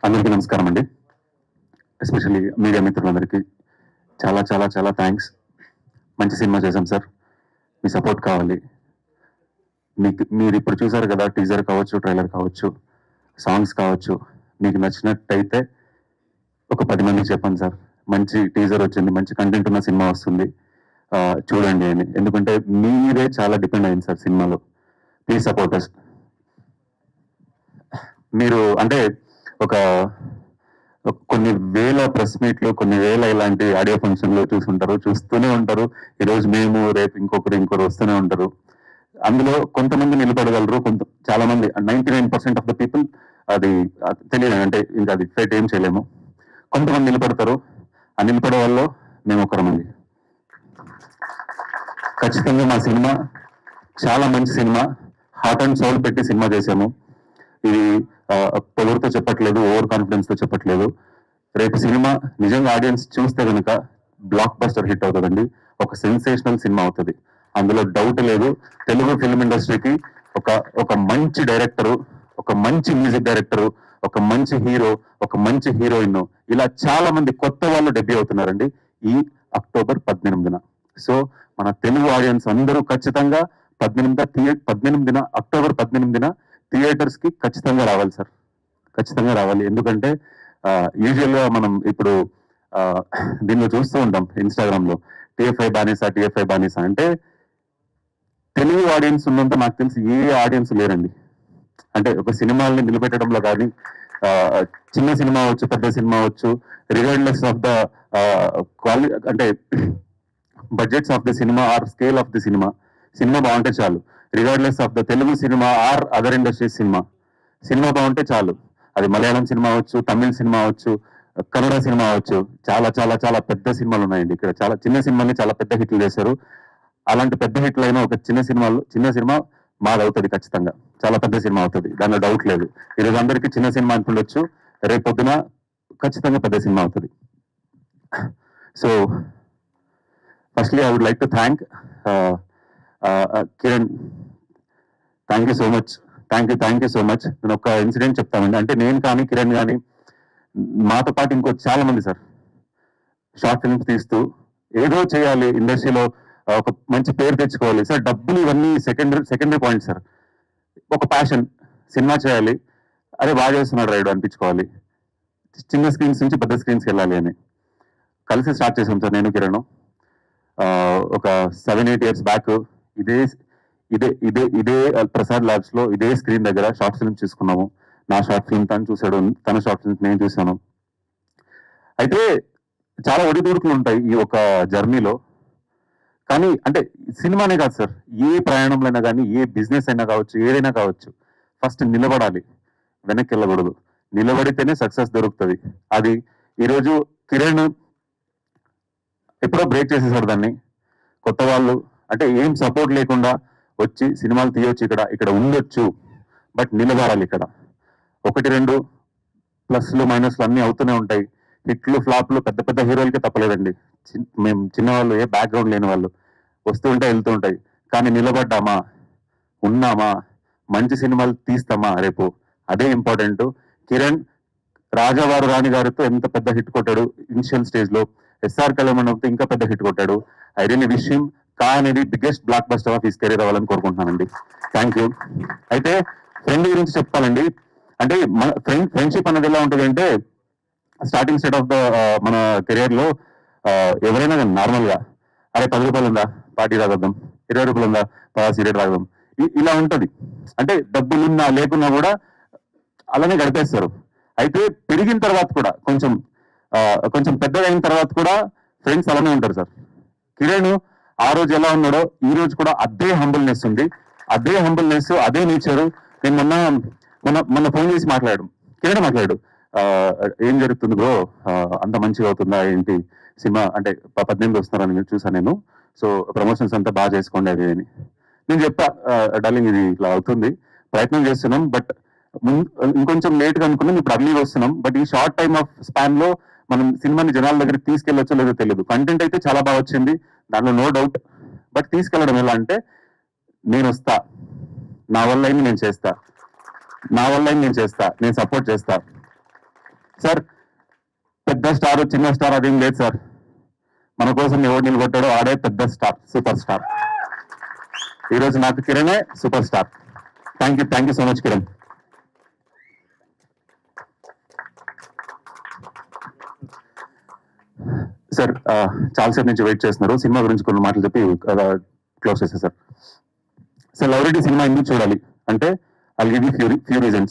అందరికీ నమస్కారం అండి ఎస్పెషల్లీ మీడియా మిత్రులందరికీ చాలా చాలా చాలా థ్యాంక్స్ మంచి సినిమా చేశాం సార్ మీ సపోర్ట్ కావాలి మీకు మీరు ఇప్పుడు చూసారు కదా టీజర్ కావచ్చు ట్రైలర్ కావచ్చు సాంగ్స్ కావచ్చు మీకు నచ్చినట్టయితే ఒక పది మందికి చెప్పండి సార్ మంచి టీజర్ వచ్చింది మంచి కంటెంట్ ఉన్న సినిమా వస్తుంది ఆ, చూడండి అని ఎందుకంటే మీరే చాలా డిపెండ్ అయింది సార్ సినిమాలో ప్లీజ్ సపోర్టర్స్ మీరు అంటే ఒక ఒక కొన్ని వేల ప్రెస్ మీట్లు కొన్ని వేల ఇలాంటి ఆడియో ఫంక్షన్లు చూసుంటారు చూస్తూనే ఉంటారు ఈ రోజు మేము రేపు ఇంకొకరు ఇంకొకరు వస్తూనే ఉంటారు అందులో కొంతమంది నిలబడగలరు కొంత చాలా మంది ninety nine percent of the people అది అది తెలియదు అంటే ఇంకా అది ఫైట్ ఏం చేయలేము కొంతమంది నిలబడతారు ఆ నిలబడే వాళ్ళు మేము ఒకరమంది ఖచ్చితంగా మా సినిమా చాలా మంచి సినిమా హార్ట్ అండ్ సోల్ పెట్టి సినిమా చేశాము ఇది ఆ, పొగరుతో చెప్పట్లేదు ఓవర్ కాన్ఫిడెన్స్ తో చెప్పట్లేదు రేపు సినిమా నిజంగా ఆడియన్స్ చూస్తే కనుక బ్లాక్ బస్టర్ హిట్ అవుతుందండి ఒక సెన్సేషనల్ సినిమా అవుతుంది అందులో డౌట్ లేదు తెలుగు ఫిల్మ్ ఇండస్ట్రీకి ఒక ఒక మంచి డైరెక్టరు ఒక మంచి మ్యూజిక్ డైరెక్టరు ఒక మంచి హీరో ఒక మంచి హీరోయిన్ ఇలా చాలా మంది కొత్త వాళ్ళు డెబ్యూ అవుతున్నారండి ఈ అక్టోబర్ పద్దెనిమిదిన సో మన తెలుగు ఆడియన్స్ అందరూ ఖచ్చితంగా పద్దెనిమిది థియే పద్దెనిమిదిన అక్టోబర్ పద్దెనిమిదిన థియేటర్స్ కి ఖచ్చితంగా రావాలి సార్ ఖచ్చితంగా రావాలి ఎందుకంటే యూజువల్ గా మనం ఇప్పుడు ఆ, దీనిలో చూస్తూ ఉంటాం ఇన్స్టాగ్రామ్ లో టిఎఫ్ఐ బానిసా టిఎఫ్ఐ బానిసా అంటే తెలుగు ఆడియన్స్ ఉన్నంత నాకు తెలిసి ఏ ఆడియన్స్ లేరండి అంటే ఒక సినిమాల్ని నిలబెట్టడంలో కానీ ఆ, చిన్న సినిమా అవచ్చు పెద్ద సినిమా అవచ్చు రిగార్డ్లెస్ ఆఫ్ ద క్వాలి అంటే budgets of the cinema or scale of the cinema cinema బాగుంటే చాలు regardless of the Telugu cinema or other industries cinema cinema బాగుంటే చాలు అది మలయాళం సినిమా అవచ్చు తమిళ సినిమా అవచ్చు కన్నడ సినిమా అవచ్చు చాలా చాలా చాలా పెద్ద సినిమాలు ఉన్నాయండి ఇక్కడ చాలా చిన్న సినిమాని చాలా పెద్ద హిట్లు చేశారు అలాంటి పెద్ద హిట్లు అయిన ఒక చిన్న సినిమాలు చిన్న సినిమా మాది అవుతుంది ఖచ్చితంగా చాలా పెద్ద సినిమా అవుతుంది దానిలో డౌట్ లేదు ఈరోజు అందరికీ చిన్న సినిమా అనుకుండొచ్చు రేపు పొద్దున ఖచ్చితంగా పెద్ద సినిమా అవుతుంది so firstly I would like to thank Kiran thank you so much thank you thank you so much నేను ఒక ఇన్సిడెంట్ చెప్తానండి అంటే నేను కానీ కిరణ్ కానీ మాతో పాటు ఇంకో చాలా మంది సార్ షార్ట్ ఫిల్మ్స్ తీస్తూ ఏదో చేయాలి ఇండస్ట్రీలో ఒక మంచి పేరు తెచ్చుకోవాలి సార్ డబ్బులు ఇవన్నీ సెకండరీ సెకండరీ పాయింట్ సార్ ఒక ప్యాషన్ సినిమా చేయాలి అరే బాగా చేస్తున్నాడు రైడ్ అనిపించుకోవాలి చిన్న స్క్రీన్స్ నుంచి పెద్ద స్క్రీన్స్కి వెళ్ళాలి అని కలిసి స్టార్ట్ చేసాం సార్ నేను కిరణ్ ఆ, ఒక సెవెన్ ఎయిట్ ఇయర్స్ బ్యాక్ ఇదే ఇదే ఇదే ఇదే ప్రసాద్ ల్యాబ్స్ లో ఇదే స్క్రీన్ దగ్గర షార్ట్ ఫిల్మ్ చూసుకున్నాము నా షార్ట్ ఫిల్మ్ తను చూశాడు తన షార్ట్ ఫిల్మ్ నేను చూశాను అయితే చాలా ఒడిదుడుకులు ఉంటాయి ఈ ఒక జర్నీలో కానీ అంటే సినిమానే కాదు సార్ ఏ ప్రయాణంలో అయినా కానీ ఏ బిజినెస్ అయినా కావచ్చు ఏదైనా కావచ్చు ఫస్ట్ నిలబడాలి వెనక్కి వెళ్ళకూడదు నిలబడితేనే సక్సెస్ దొరుకుతుంది అది ఈరోజు కిరణ్ ఎప్పుడో బ్రేక్ చేసేసాడు దాన్ని కొత్త వాళ్ళు అంటే ఏం సపోర్ట్ లేకుండా వచ్చి సినిమాలు తీయొచ్చు ఇక్కడ ఇక్కడ ఉండొచ్చు బట్ నిలబడాలి ఇక్కడ ఒకటి రెండు ప్లస్లు మైనస్లు అన్నీ అవుతూనే ఉంటాయి హిట్లు ఫ్లాప్లు పెద్ద పెద్ద హీరోలకే తప్పలేదండి చిన్- మేము చిన్నవాళ్ళు ఏ బ్యాక్గ్రౌండ్ లేని వాళ్ళు వస్తూ ఉంటాయి వెళ్తూ ఉంటాయి కానీ నిలబడ్డామా ఉన్నామా మంచి సినిమాలు తీస్తామా రేపు అదే ఇంపార్టెంట్ కిరణ్ రాజావారు రాణి గారితో ఎంత పెద్ద హిట్ కొట్టాడు ఇనిషియల్ స్టేజ్ లో ఎస్ఆర్ కళ్యాణ్తో ఇంకా పెద్ద హిట్ కొట్టాడు ఐ రియలీ విష్ హిమ్ కా అనేది biggest blockbuster of his career అవ్వాలని కోరుకుంటున్నానండి థ్యాంక్ యూ అయితే ఫ్రెండ్ గురించి చెప్తానండి అంటే మన ఫ్రెండ్ ఫ్రెండ్షిప్ అనేది ఎలా ఉంటుంది అంటే స్టార్టింగ్ స్టేట్ ఆఫ్ ద మన కెరియర్ లో ఆ, ఎవరైనా నార్మల్ గా అరే పది రూపాయలు ఉందా పార్టీ తాగొద్దాం ఇరవై రూపాయలు ఉందా పదా సిగరెట్ తాగదాం ఇ- ఇలా ఉంటది అంటే డబ్బులున్నా లేకున్నా కూడా అలానే గడిపేస్తారు అయితే పెరిగిన తర్వాత కూడా కొంచెం ఆ, కొంచెం పెద్దగా అయిన తర్వాత కూడా ఫ్రెండ్స్ అలానే ఉంటారు సార్ కిరణ్ ఆ రోజు ఎలా ఉన్నాడో ఈ రోజు కూడా అదే హంబుల్నెస్ ఉంది అదే హంబుల్నెస్ అదే నేచర్ నేను మొన్న మొన్న మొన్న ఫోన్ చేసి మాట్లాడు కిరణ్ మాట్లాడు ఆ, ఏం జరుగుతుంది బ్రో అంత మంచిగా అవుతుందా ఏంటి సినిమా అంటే ప- పద్దెనిమిది వస్తున్నారని చూసాను నేను సో ప్రమోషన్స్ అంతా బాగా చేసుకోండి అది అని నేను చెప్పా డార్లింగ్ ఇది ఇట్లా అవుతుంది ప్రయత్నం చేస్తున్నాం బట్ ఇంకొంచెం లేట్ గా అనుకున్నాం ఇప్పుడు అర్లీగా వస్తున్నాం బట్ ఈ షార్ట్ టైమ్ ఆఫ్ స్పాన్ లో మనం సినిమాని జనాల దగ్గరికి తీసుకెళ్ళొచ్చో లేదో తెలియదు కంటెంట్ అయితే చాలా బాగా వచ్చింది దాంట్లో నో డౌట్ బట్ తీసుకెళ్ళడం ఎలా అంటే నేను వస్తా నా వల్ల అయింది నేను చేస్తా నా వల్ల అయింది నేను చేస్తా నేను సపోర్ట్ చేస్తా సార్ పెద్ద స్టార్ చిన్న స్టార్ అదేం లేదు సార్ మన కోసం ఎవడు నిలబడ్డాడో ఆడే పెద్ద స్టార్ సూపర్ స్టార్ ఈ రోజు నాకు కిరణే super star thank you thank you so much Kiran sir చాలాసేపు నుంచి వెయిట్ చేస్తున్నారు సినిమా గురించి కొన్ని మాటలు చెప్పి క్లోజ్ చేసే sir sir love Reddy cinema ఎందుకు చూడాలి అంటే I give you few few reasons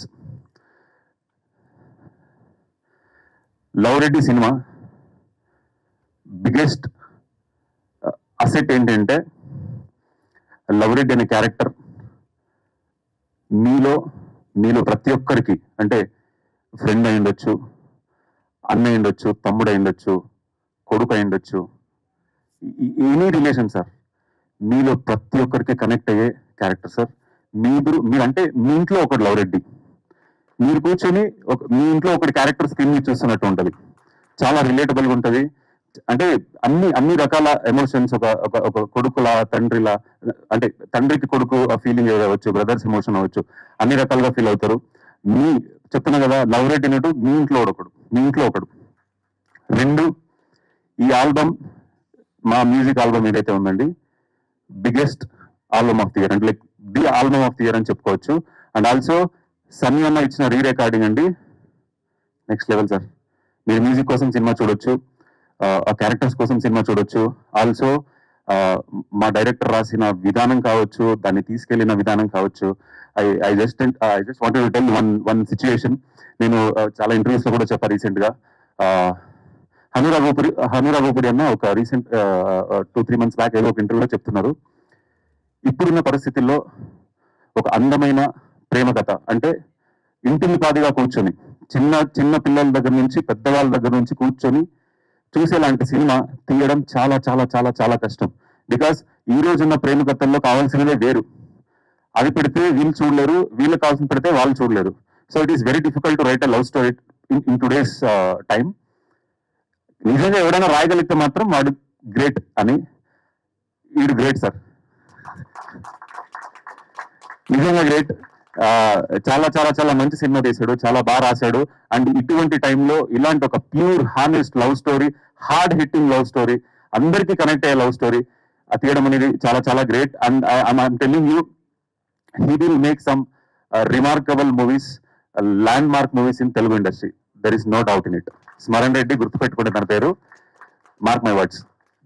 love Reddy cinema biggest asset ఏంటంటే లవ్ రెడ్డి అనే క్యారెక్టర్ మీలో మీలో ప్రతి ఒక్కరికి అంటే ఫ్రెండ్ అయి ఉండొచ్చు అన్న అయి ఉండొచ్చు తమ్ముడు అయి ఉండొచ్చు కొడుకు అయి ఉండొచ్చు ఎనీ రిలేషన్ సార్ మీలో ప్రతి ఒక్కరికి కనెక్ట్ అయ్యే క్యారెక్టర్ సార్ మీరు మీరంటే మీ ఇంట్లో ఒకటి లవ్ రెడ్డి మీరు కూర్చొని ఒక మీ ఇంట్లో ఒకటి క్యారెక్టర్ స్క్రీన్ మీద చూస్తున్నట్టు ఉంటది చాలా రిలేటబుల్ గా ఉంటది అంటే అన్ని అన్ని రకాల ఎమోషన్స్ ఒక ఒక ఒక కొడుకులా తండ్రిలా అంటే తండ్రికి కొడుకు ఫీలింగ్ అవ్వచ్చు బ్రదర్స్ ఎమోషన్ అవ్వచ్చు అన్ని రకాలుగా ఫీల్ అవుతారు మీ చెప్తున్నా కదా లవ్ రేట్ అన్నట్టు మీ ఇంట్లో ఒకడు మీ ఇంట్లో ఒకడు రెండు ఈ ఆల్బమ్ మా మ్యూజిక్ ఆల్బమ్ ఏదైతే ఉందండి biggest album of the year అంటే like the album of the year అని చెప్పుకోవచ్చు అండ్ ఆల్సో సన్నీ అన్న ఇచ్చిన రీ రికార్డింగ్ అండి నెక్స్ట్ లెవెల్ సార్ మీరు మ్యూజిక్ కోసం సినిమా చూడొచ్చు ఆ క్యారెక్టర్స్ కోసం సినిమా చూడొచ్చు ఆల్సో మా డైరెక్టర్ రాసిన విధానం కావచ్చు దాన్ని తీసుకెళ్లిన విధానం కావచ్చు I I just I just want tell one one situation నేను uh, చాలా ఇంటర్వ్యూస్ లో కూడా చెప్పా రీసెంట్ గా హనురాఘోపురి హనురాఘోపురి అన్న ఒక recent two three months back ఏదో ఒక ఇంటర్వ్యూలో చెప్తున్నారు ఇప్పుడున్న పరిస్థితుల్లో ఒక అందమైన ప్రేమ కథ అంటే ఇంటిని పాదిగా కూర్చొని చిన్న చిన్న పిల్లల దగ్గర నుంచి పెద్దవాళ్ళ దగ్గర నుంచి కూర్చొని చూసేలాంటి సినిమా తీయడం చాలా చాలా చాలా చాలా కష్టం బికాస్ ఈ రోజున్న ప్రేమ కథల్లో కావాల్సినదే వేరు అది పెడితే వీళ్ళు చూడలేరు వీళ్ళు కావాల్సిన పెడితే వాళ్ళు చూడలేరు so it is very difficult to write a love story in today's time నిజంగా ఎవడైనా రాయగలిగితే మాత్రం వాడు గ్రేట్ అని వీడు గ్రేట్ సార్ నిజంగా గ్రేట్ చాలా చాలా చాలా మంచి సినిమా తీశాడు చాలా బాగా రాశాడు అండ్ ఇటువంటి టైంలో ఇలాంటి ఒక pure honest love story hard hitting love story అందరికీ కనెక్ట్ అయ్యే లవ్ స్టోరీ తీయడం అనేది చాలా చాలా great and I'm telling you he will make some remarkable movies landmark movies in Telugu industry there is no doubt in it Smaran Reddy గుర్తుపెట్టుకుంటే తన పేరు mark my words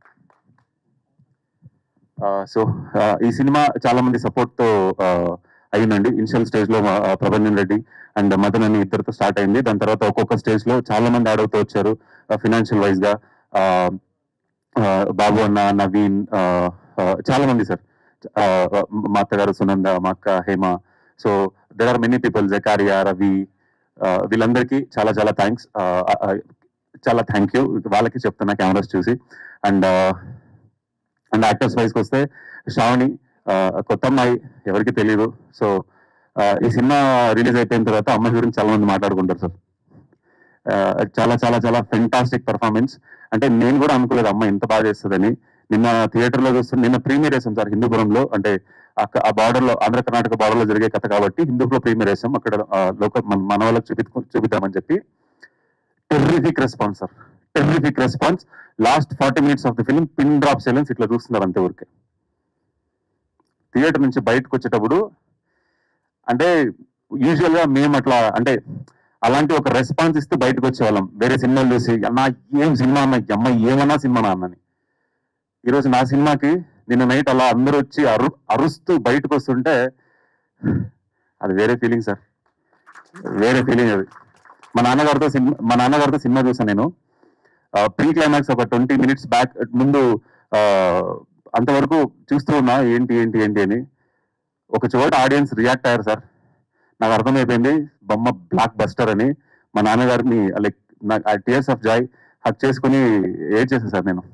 so ఈ సినిమా చాలా మంది సపోర్ట్ తో uh, అయిందండి ఇనిషియల్ స్టేజ్ లో uh, Prabhanjan Reddy and Madan అని ఇద్దరితో స్టార్ట్ అయింది దాని తర్వాత ఒక్కొక్క స్టేజ్ లో చాలా మంది యాడ్ అవుతూ వచ్చారు ఫినాన్షియల్ వైజ్ గా uh, uh, బాబు అన్న నవీన్ uh, uh, చాలా మంది సార్ మా అత్తగారు సునంద మా అక్క Hema so there are many people Zakaria Ravi uh, వీళ్ళందరికీ చాలా చాలా థ్యాంక్స్ చాలా థ్యాంక్ యూ వాళ్ళకి చెప్తున్నా కెమెరాస్ చూసి అండ్ అండ్ యాక్టర్స్ వైజ్కి వస్తే శ్రావణి ఆ, కొత్త అమ్మాయి ఎవరికి తెలియదు సో ఆ, ఈ సినిమా రిలీజ్ అయిపోయిన తర్వాత అమ్మాయి గురించి చాలా మంది మాట్లాడుకుంటారు సార్ ఆ, చాలా చాలా చాలా ఫెంటాస్టిక్ పర్ఫార్మెన్స్ అంటే నేను కూడా అనుకోలేదు అమ్మాయి ఇంత బాగా చేస్తుందని నిన్న థియేటర్ లో చూస్తే నిన్న ప్రీమియర్ వేసాం సార్ హిందూపురంలో అంటే అక్క- ఆ బార్డర్ లో ఆంధ్ర కర్ణాటక బార్డర్ లో జరిగే కథ కాబట్టి హిందూపులో ప్రీమియర్ వేసాం అక్కడ లోకల్ మన మన వాళ్ళకి చూపి చూపిద్దామని చెప్పి terrific response sir terrific response last forty minutes of the film pin drop silence ఇట్లా చూస్తున్నారు అంతే ఊరికే థియేటర్ నుంచి బయటకు వచ్చేటప్పుడు అంటే యూజువల్ గా మేము అట్లా అంటే అలాంటి ఒక రెస్పాన్స్ ఇస్తూ బయటకు వచ్చేవాళ్ళం వేరే సినిమాలు చూసి అన్నా ఏం సినిమా అన్న ఈ అమ్మాయి ఏమన్నా సినిమా నా అన్నని ఈరోజు నా సినిమాకి నిన్న నైట్ అలా అందరూ వచ్చి అరు అరుస్తూ బయటకు వస్తుంటే అది వేరే ఫీలింగ్ సార్ వేరే ఫీలింగ్ అది మా నాన్నగారితో సినిమా మా నాన్నగారితో సినిమా చూసాను నేను ప్రీ క్లైమాక్స్ ఒక ట్వంటీ మినిట్స్ బ్యాక్ ముందు ఆ, అంతవరకు చూస్తూ ఉన్నా ఏంటి ఏంటి ఏంటి అని ఒక చోట ఆడియన్స్ రియాక్ట్ అయ్యారు సార్ నాకు అర్థమైపోయింది బొమ్మ బ్లాక్ బస్టర్ అని మా నాన్నగారిని లైక్ ఆ టీయర్స్ ఆఫ్ జాయ్ హక్ చేసుకుని ఏడ్ చేశాను సార్ నేను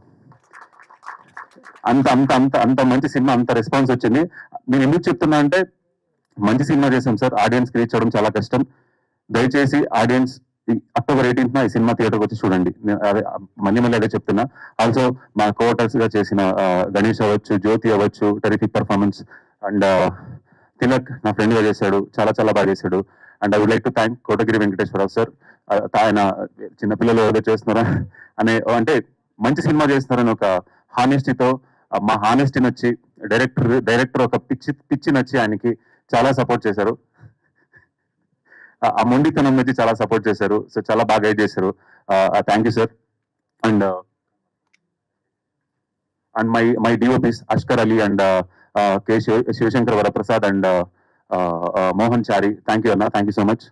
అంత అంత అంత అంత మంచి సినిమా అంత రెస్పాన్స్ వచ్చింది నేను ఎందుకు చెప్తున్నా అంటే మంచి సినిమా చేశాం సార్ ఆడియన్స్ రీచ్ అవ్వడం చాలా కష్టం దయచేసి ఆడియన్స్ అక్టోబర్ ఎయిటీన్త్ ఈ సినిమా థియేటర్కి వచ్చి చూడండి నేను అదే మళ్ళీ మళ్ళీ అదే చెప్తున్నా ఆల్సో మా కోటర్స్ గా చేసిన ఆ, గణేష్ అవ్వచ్చు జ్యోతి అవ్వచ్చు టెరిఫిక్ పర్ఫార్మెన్స్ అండ్ తిలక్ నా ఫ్రెండ్ గా చేశాడు చాలా చాలా బాగా చేశాడు and I would like to thank Kotagiri Venkateswararao sir ఆయన చిన్నపిల్లలు ఏదో చేస్తున్నారా అనే అంటే మంచి సినిమా చేస్తున్నారని ఒక హానెస్టీతో మా హానెస్టీ నచ్చి డైరెక్టర్ డైరెక్టర్ ఒక పిచ్చి పిచ్చి నచ్చి ఆయనకి చాలా సపోర్ట్ చేశారు ఆ- ఆ మొండితనం నుంచి చాలా సపోర్ట్ చేశారు సో చాలా బాగా గైడ్ చేశారు thank you sir and and my my DOPs Ashkar Ali and K Shiva Shivashankar Varaprasad and Mohan Chari thank you అన్న thank you so much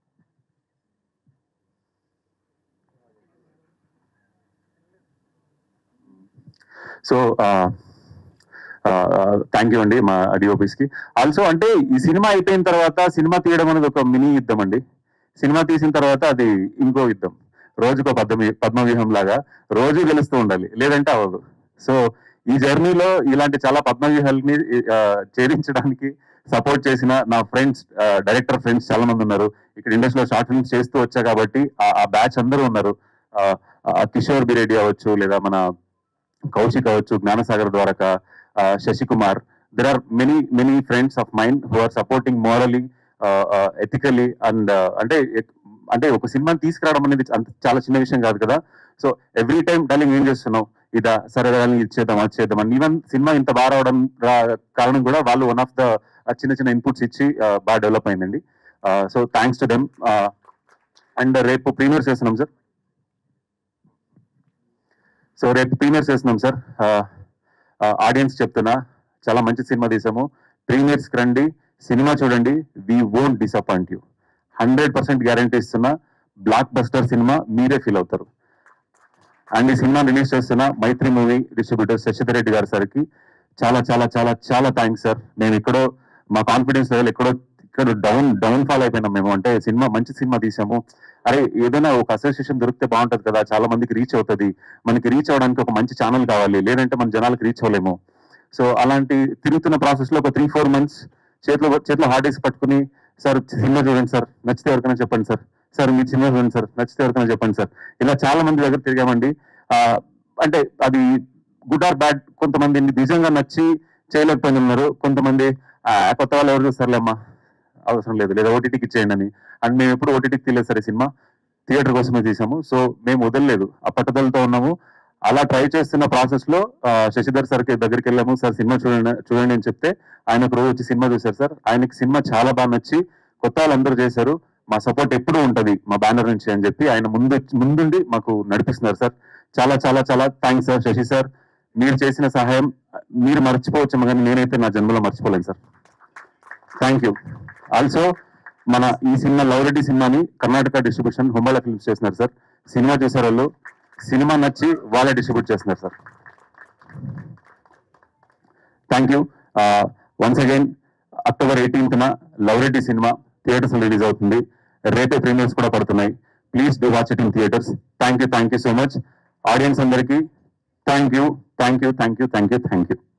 so thank you అండి మా డిఓపిస్ కి ఆల్సో అంటే ఈ సినిమా అయిపోయిన తర్వాత సినిమా తీయడం అనేది ఒక మినీ యుద్ధం అండి సినిమా తీసిన తర్వాత అది ఇంకో యుద్ధం రోజుకో పద్మ పద్మవ్యూహం లాగా రోజు గెలుస్తూ ఉండాలి లేదంటే అవ్వదు సో ఈ జర్నీలో ఇలాంటి చాలా పద్మవ్యూహాలని ఆ, ఛేదించడానికి సపోర్ట్ చేసిన నా ఫ్రెండ్స్ డైరెక్టర్ ఫ్రెండ్స్ చాలా మంది ఉన్నారు ఇక్కడ ఇండస్ట్రీలో షార్ట్ ఫిల్మ్స్ చేస్తూ వచ్చా కాబట్టి ఆ- ఆ బ్యాచ్ అందరూ ఉన్నారు ఆ, ఆ కిషోర్ బిరెడ్డి అవ్వచ్చు లేదా మన కౌశిక్ అవ్వచ్చు Gnanasagar Dwaraka Sasikumar there are many many friends of mind who are supporting morally ethically and అంటే ఎక్- అంటే ఒక సినిమాని తీసుకురావడం అనేది అంత చాలా చిన్న విషయం కాదు కదా సో ఎవ్రీ టైం డార్లింగ్ ఏం చేస్తున్నావు ఇదా సరే డార్లింగ్ ఇది చేద్దాం అది చేద్దాం అని ఈవెన్ సినిమా ఇంత బాగా రావడం రా- కారణం కూడా వాళ్ళు వన్ ఆఫ్ ద చిన్న చిన్న ఇన్పుట్స్ ఇచ్చి uh, బాగా డెవలప్ అయిందండి so thanks to them and రేపు ప్రీమియర్ చేస్తున్నాం సార్ సో రేపు ప్రీమియర్స్ చేస్తున్నాం సార్ ఆడియన్స్ చెప్తున్నా చాలా మంచి సినిమా తీసాము ప్రీమియర్స్ రండి సినిమా చూడండి we won't disappoint you hundred percent guarantee ఇస్తున్నా బ్లాక్ బస్టర్ సినిమా మీరే ఫీల్ అవుతారు అండ్ ఈ సినిమా రిలీజ్ చేస్తున్న మైత్రి మూవీ డిస్ట్రిబ్యూటర్ శశిధర్ రెడ్డి గారి సార్కి చాలా చాలా చాలా చాలా థ్యాంక్స్ సార్ మేము ఎక్కడో మా కాన్ఫిడెన్స్ లెవెల్ ఎక్కడో ఇక్కడ డౌన్ డౌన్ ఫాల్ అయిపోయినాం మేము అంటే సినిమా మంచి సినిమా తీసాము అరే ఏదైనా ఒక అసోసియేషన్ దొరికితే బాగుంటది కదా చాలా మందికి రీచ్ అవుతుంది మనకి రీచ్ అవడానికి ఒక మంచి ఛానల్ కావాలి లేదంటే మన జనాలకు రీచ్ అవ్వలేము సో అలాంటి తిరుగుతున్న ప్రాసెస్ లో ఒక త్రీ ఫోర్ మంత్స్ చేతిలో చేతిలో హార్డ్ డిస్క్ పట్టుకుని సార్ సినిమా చూడండి సార్ నచ్చితే ఎవరికైనా చెప్పండి సార్ సార్ మీ సినిమా చూడండి సార్ నచ్చితే ఎవరికైనా చెప్పండి సార్ ఇలా చాలా మంది దగ్గర తిరిగామండి ఆ, అంటే అది గుడ్ ఆర్ బ్యాడ్ కొంతమంది నిజంగా నచ్చి చేయలేకపోయిన ఉన్నారు కొంతమంది "ఆ, కొత్త వాళ్ళు ఎవరు చూస్తారులేమ్మా అవసరం లేదు లేదా ఓటీటీకి ఇచ్చేయండి అని అండ్ మేము ఎప్పుడు ఓటీటీకి తీయలేదు సార్ ఈ సినిమా థియేటర్ కోసమే తీసాము సో మేము వదలలేదు ఆ పట్టుదలతో ఉన్నాము అలా ట్రై చేస్తున్న ప్రాసెస్ లో ఆ, శశిధర్ సార్ కి దగ్గరికి వెళ్ళాము సార్ సినిమా చూడండి చూడండి అని చెప్తే ఆయన ఒక రోజు వచ్చి సినిమా చూశారు సార్ ఆయనకి సినిమా చాలా బాగా నచ్చి కొత్త వాళ్ళందరూ చేశారు మా సపోర్ట్ ఎప్పుడూ ఉంటది మా బ్యానర్ నుంచి అని చెప్పి ఆయన ముందు ముందుండి మాకు నడిపిస్తున్నారు సార్ చాలా చాలా చాలా థ్యాంక్స్ సార్ శశి సార్ మీరు చేసిన సహాయం మీరు మర్చిపోవచ్చేమో కానీ నేనైతే నా జన్మలో మర్చిపోలేను సార్ థ్యాంక్ యూ ఆల్సో మన ఈ సినిమా లవ్ రెడ్డి సినిమాని కర్ణాటక డిస్ట్రిబ్యూషన్ హుంబాళ ఫిల్మ్స్ చేస్తున్నారు సార్ సినిమా చూసారు వాళ్ళు సినిమా నచ్చి వాళ్ళే డిస్ట్రిబ్యూట్ చేస్తున్నారు sir thank you once again October eighteenth న love Reddy cinema theatres release అవుతుంది రేపే ప్రీమియర్స్ కూడా పడుతున్నాయి please do watch it in theatres thank you thank you so much audience అందరికీ thank you thank you thank you thank you thank you